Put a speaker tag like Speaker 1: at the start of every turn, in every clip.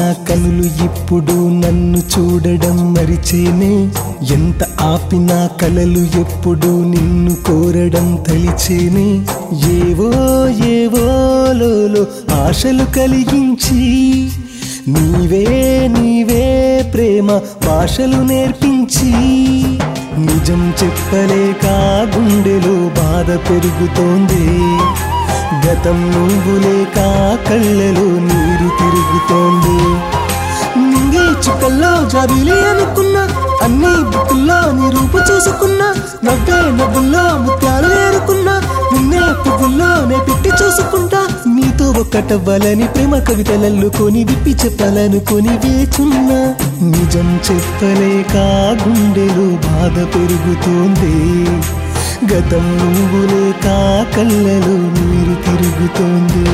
Speaker 1: కనులు ఇప్పుడు నన్ను చూడడం మరిచేనే ఎంత ఆపినా కలలు ఎప్పుడు నిన్ను కోరడం తలిచేనే ఏవో ఏవో లోలో ఆశలు కలిగించి నీవే నీవే ప్రేమ భాషలు నేర్పించి నిజం చెప్పలేక గుండెలో బాధ పెరుగుతోంది గతం నువ్వు లేక కళ్ళలో నీరు తిరుగుతోంది నింగే చుక్కల్లో జాబిలి అనుకున్నా అన్ని బుక్కుల్లో నీ రూపు చూసుకున్నా నవ్వే నవ్వుల్లో ముత్యాలు ఏరుకున్నా నిన్నే పువ్వుల్లోనే పెట్టి చూసుకుంటా నీతో ఒక్కటవ్వాలని ప్రేమ కవితలల్లుకొని విప్పి చెప్పాలనుకొని వేచున్నా నిజం చెప్పలేక గుండెలో బాధ పెరుగుతోంది గతం నువ్వు లేక కళ్ళలో నీరు తిరుగుతోంది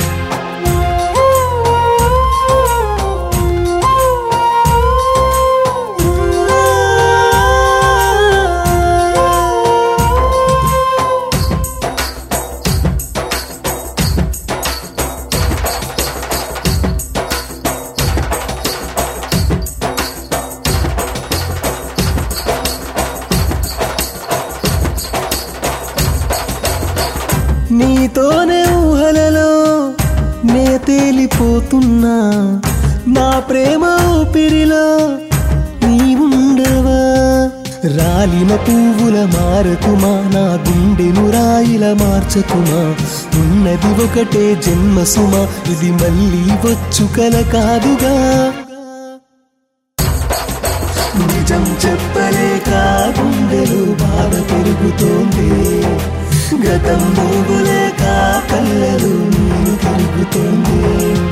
Speaker 1: నీతోనే ఊహలలో నే తేలిపోతున్నా నా ప్రేమ ఊపిరిలో నీ ఉండవా రాలిన పువ్వుల మారకుమా నా గుండెను రాయిల మార్చకుమా ఉన్నది ఒకటే జన్మ సుమ ఇది మళ్ళీ వచ్చు కల కాదుగా నిజం చెప్పలేక గుండెలు బాధ పెరుగుతోంది గతం నువ్వులేక కళ్ళలు నీరు తిరుగుతోంది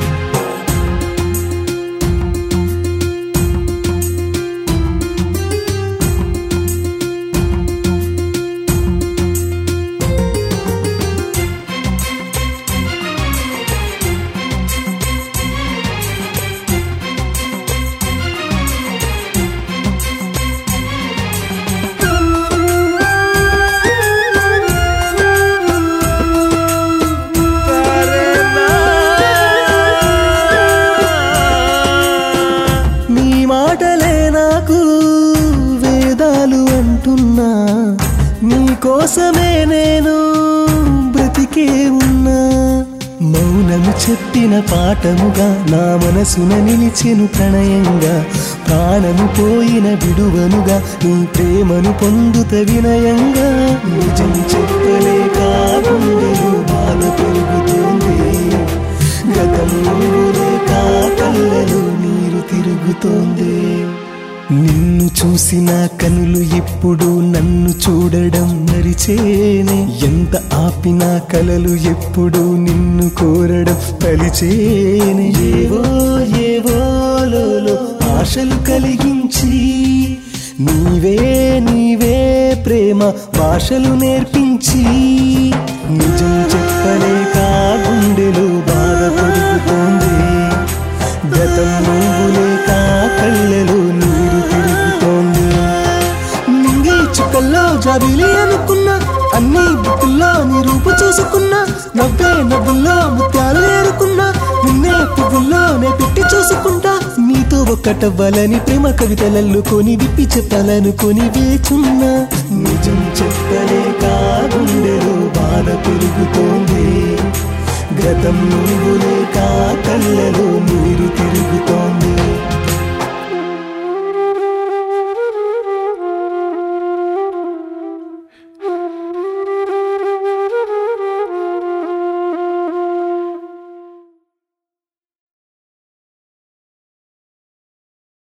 Speaker 1: నీ మాటలే నాకు వేదాలు అంటున్నా నీ కోసమే నేను బ్రతికే ఉన్నా మౌనము చెప్పిన పాఠముగా నా మనసున నిలిచెను ప్రణయంగా ప్రాణము పోయిన విడువనుగా నీ ప్రేమను పొందుత వినయంగా నిజం చెప్పలేక గుండెలు బాధ పెరుగుతుంది గతం నువ్వు లేక కళ్ళలో నీరు తిరుగుతోంది నిన్ను చూసిన కనులు ఎప్పుడు నన్ను చూడడం మరిచేనే ఎంత ఆపినా కలలు ఎప్పుడు నిన్ను కోరడం తలిచేనే ఏవో ఏవో లోలో ఆశలు కలిగించి నీవే నీవే ప్రేమ భాషలు నేర్పించి నిజం చెప్పలేక గుండెలో బాధ పెరుగుతోంది గతం నువ్వు లేక కళ్ళలో నీరు తిరుగుతోంది నింగే చుక్కల్లో జాబిలి అనుకున్నా అన్ని బుక్కుల్లో నీ రూపు చూసుకున్నా నవ్వే నవ్వుల్లో ముత్యాలు ఏరుకున్నా నిన్నే పువ్వుల్లోనే పెట్టి చూసుకుంటా నీతో ఒక్కటవ్వాలని ప్రేమ కవితలల్లుకొని విప్పి చెప్పాలనుకొని వేచున్నా నిజం చెప్పలేక గుండెలో బాధ పెరుగుతోంది గతం నువ్వు లేక కళ్ళలో నీరు తిరుగుతోంది